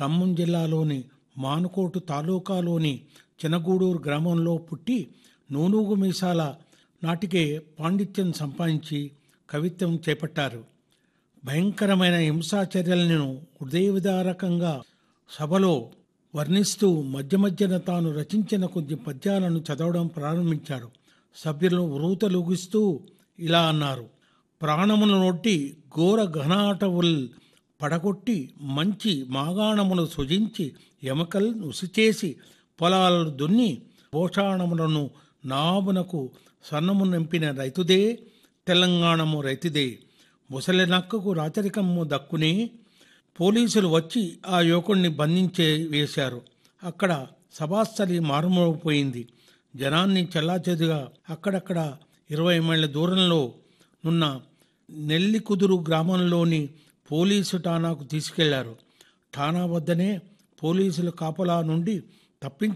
ఖమ్మం జిల్లాలోని మానుకోటు తాలూకాలోని చినగూడూరు గ్రామంలో పుట్టి నూనూగు మీసాల నాటికే పాండిత్యం సంపాదించి కవిత్వం చేపట్టారు భయంకరమైన హింసాచర్యలను హృదయవిదారకంగా సభలో వర్ణిస్తూ మధ్య మధ్యన తాను రచించిన కొద్ది పద్యాలను చదవడం ప్రారంభించాడు సభ్యులను ఉరూతలుగిస్తూ ఇలా అన్నారు ప్రాణమును నొట్టి ఘోర ఘనాటవుల్ పడగొట్టి మంచి మాగాణమును సృజించి ఎమకల్ నుసిచేసి పొలాలు దున్ని పోషాణములను నాబునకు సన్నము నింపిన రైతుదే తెలంగాణము రైతుదే ముసలి నక్కకు రాచరికము దక్కునే పోలీసులు వచ్చి ఆ యువకుడిని బంధించే వేశారు అక్కడ సభాస్థలి మారుమోగిపోయింది జనాన్ని చెల్లాచెదుగా అక్కడక్కడ ఇరవై మైళ్ళ దూరంలో నున్న నెల్లికుదురు గ్రామంలోని పోలీసు ఠానాకు తీసుకెళ్లారు ఠానా వద్దనే పోలీసుల కాపలా నుండి తప్పించు